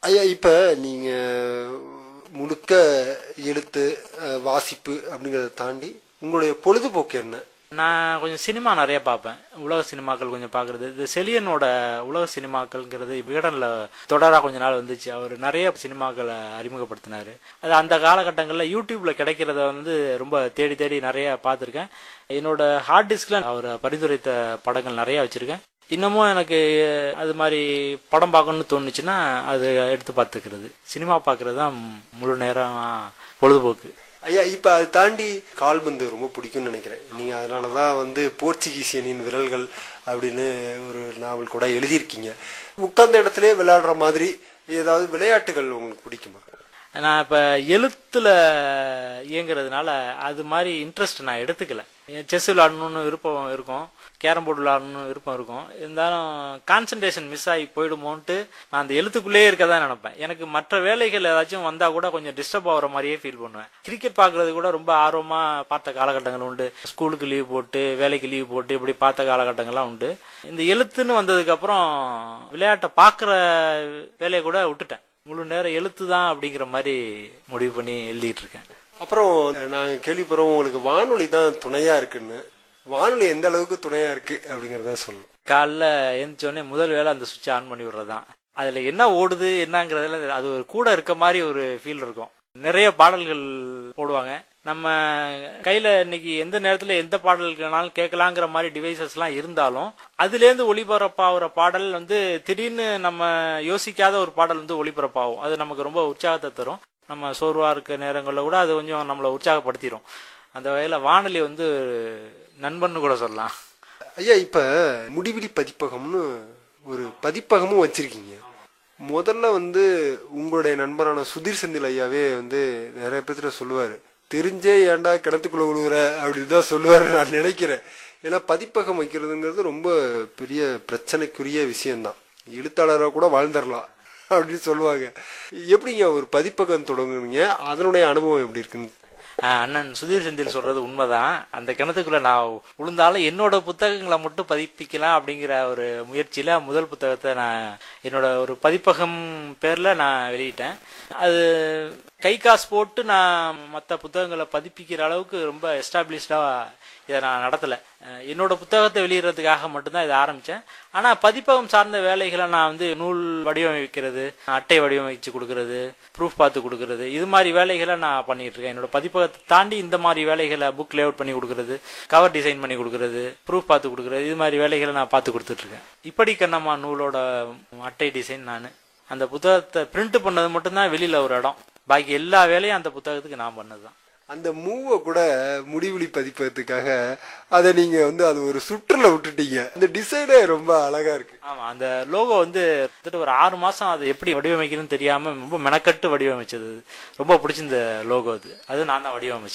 ஐயா இப்ப நீங்க முழுக்க எழுத்து அஹ், வாசிப்பு அப்படிங்கறத தாண்டி உங்களுடைய பொழுதுபோக்கு என்ன நான் கொஞ்சம் சினிமா நிறைய பார்ப்பேன் உலக சினிமாக்கள் கொஞ்சம் பார்க்குறது இது செலியனோட உலக சினிமாக்கள்ங்கிறது விகடனில் தொடராக கொஞ்ச நாள் வந்துச்சு அவர் நிறைய சினிமாக்களை அறிமுகப்படுத்தினார் அது அந்த காலகட்டங்களில் யூடியூப்பில் கிடைக்கிறத வந்து ரொம்ப தேடி தேடி நிறைய பார்த்துருக்கேன் என்னோட ஹார்ட் டிஸ்கில் அவர் பரிந்துரைத்த படங்கள் நிறைய வச்சுருக்கேன் இன்னமும் எனக்கு அது மாதிரி படம் பார்க்கணும்னு தோணுச்சுன்னா அது எடுத்து பார்த்துக்கிறது சினிமா பார்க்குறது தான் முழு நேரம் பொழுதுபோக்கு ஐயா இப்ப அதை தாண்டி கால்பந்து ரொம்ப பிடிக்கும்னு நினைக்கிறேன் நீங்க அதனாலதான் வந்து போர்ச்சுகீசியனின் விரல்கள் அப்படின்னு ஒரு நாவல் கூட எழுதியிருக்கீங்க உட்கார்ந்த இடத்துல விளையாடுற மாதிரி ஏதாவது விளையாட்டுகள் உங்களுக்கு பிடிக்குமா நான் இப்போ எழுத்துல இயங்குறதுனால அது மாதிரி இன்ட்ரெஸ்ட் நான் எடுத்துக்கல செஸ் விளாடணும்னு விருப்பம் இருக்கும் கேரம் போர்டு விளாடணும்னு விருப்பம் இருக்கும் இருந்தாலும் கான்சன்ட்ரேஷன் மிஸ் ஆகி போயிடுமோன்ட்டு நான் அந்த எழுத்துக்குள்ளேயே இருக்க தான் நினைப்பேன் எனக்கு மற்ற வேலைகள் ஏதாச்சும் வந்தால் கூட கொஞ்சம் டிஸ்டர்ப் ஆகிற மாதிரியே ஃபீல் பண்ணுவேன் கிரிக்கெட் பார்க்கறது கூட ரொம்ப ஆர்வமாக பார்த்த காலகட்டங்கள் உண்டு ஸ்கூலுக்கு லீவ் போட்டு வேலைக்கு லீவ் போட்டு இப்படி பார்த்த காலகட்டங்கள்லாம் உண்டு இந்த எழுத்துன்னு வந்ததுக்கப்புறம் விளையாட்டை பார்க்குற வேலையை கூட விட்டுட்டேன் முழு நேரம் எழுத்து தான் அப்படிங்கிற மாதிரி முடிவு பண்ணி எழுதிட்டு இருக்கேன் அப்புறம் நான் கேள்விப்படுறோம் உங்களுக்கு வானொலி தான் துணையா இருக்குன்னு வானொலி எந்த அளவுக்கு துணையா இருக்கு அப்படிங்கறத சொல்லணும் காலைல எழுந்திரிச்சோடனே முதல் வேலை அந்த சுவிட்சை ஆன் பண்ணி விடுறது தான் அதில் என்ன ஓடுது என்னங்கிறதுல அது ஒரு கூட இருக்க மாதிரி ஒரு ஃபீல் இருக்கும் நிறைய பாடல்கள் போடுவாங்க நம்ம கையில் இன்னைக்கு எந்த நேரத்தில் எந்த பாடல்கள்னாலும் கேட்கலாங்கிற மாதிரி டிவைசஸ்லாம் இருந்தாலும் அதுலேருந்து ஒளிபரப்பாகிற பாடல் வந்து திடீர்னு நம்ம யோசிக்காத ஒரு பாடல் வந்து ஒளிபரப்பாகும் அது நமக்கு ரொம்ப உற்சாகத்தை தரும் நம்ம சோர்வாக இருக்க நேரங்களில் கூட அது கொஞ்சம் நம்மளை உற்சாகப்படுத்திடும் அந்த வகையில் வானொலி வந்து நண்பன்னு கூட சொல்லலாம் ஐயா இப்ப முடிவிலி பதிப்பகம்னு ஒரு பதிப்பகமும் வச்சிருக்கீங்க முதல்ல வந்து உங்களுடைய நண்பரான சுதீர் செந்தில் ஐயாவே வந்து நிறைய பேர்த்துல சொல்லுவாரு தெரிஞ்சே ஏன்டா கிணத்துக்குள்ள விழுவுற அப்படின்னு தான் சொல்லுவாரு நான் நினைக்கிறேன் ஏன்னா பதிப்பகம் வைக்கிறதுங்கிறது ரொம்ப பெரிய பிரச்சனைக்குரிய விஷயம்தான் எழுத்தாளராக கூட வாழ்ந்துடலாம் அப்படின்னு சொல்லுவாங்க எப்படிங்க ஒரு பதிப்பகம் தொடங்குனீங்க அதனுடைய அனுபவம் எப்படி இருக்குன்னு ஆஹ் அண்ணன் சுதீர் செந்தில் சொல்றது உண்மைதான் அந்த கிணத்துக்குள்ள நான் விழுந்தாலும் என்னோட புத்தகங்களை மட்டும் பதிப்பிக்கலாம் அப்படிங்கிற ஒரு முயற்சியில முதல் புத்தகத்தை நான் என்னோட ஒரு பதிப்பகம் பேர்ல நான் வெளியிட்டேன் அது கை காசு போட்டு நான் மற்ற புத்தகங்களை பதிப்பிக்கிற அளவுக்கு ரொம்ப எஸ்டாப்ளிஷ்டா இதை நான் நடத்தலை அஹ் என்னோட புத்தகத்தை வெளியிடறதுக்காக மட்டும்தான் இதை ஆரம்பித்தேன் ஆனால் பதிப்பகம் சார்ந்த வேலைகளை நான் வந்து நூல் வடிவமைக்கிறது அட்டை வடிவமைச்சு கொடுக்கறது ப்ரூஃப் பார்த்து கொடுக்கறது இது மாதிரி வேலைகளை நான் பண்ணிட்டு இருக்கேன் என்னோட பதிப்பகத்தை தாண்டி இந்த மாதிரி வேலைகளை புக் லேஅவுட் பண்ணி கொடுக்கறது கவர் டிசைன் பண்ணி கொடுக்கறது ப்ரூஃப் பார்த்து கொடுக்கறது இது மாதிரி வேலைகளை நான் பார்த்து கொடுத்துட்ருக்கேன் இப்படி கண்ணம்மா நூலோட அட்டை டிசைன் நான் அந்த புத்தகத்தை பிரிண்ட் பண்ணது மட்டும்தான் வெளியில் ஒரு இடம் பாக்கி எல்லா வேலையும் அந்த புத்தகத்துக்கு நான் பண்ணது தான் அந்த மூவை கூட முடிவிலி பதிப்பதற்காக அதை நீங்க வந்து அது ஒரு சுற்றுல விட்டுட்டீங்க அந்த டிசைனே ரொம்ப அழகா இருக்கு ஆமா அந்த லோகோ வந்து கிட்டத்தட்ட ஒரு ஆறு மாசம் அது எப்படி வடிவமைக்கணும்னு தெரியாம ரொம்ப மெனக்கட்டு வடிவமைச்சது ரொம்ப பிடிச்சிருந்த லோகோ அது அது நான் தான் வடிவமைச்சேன்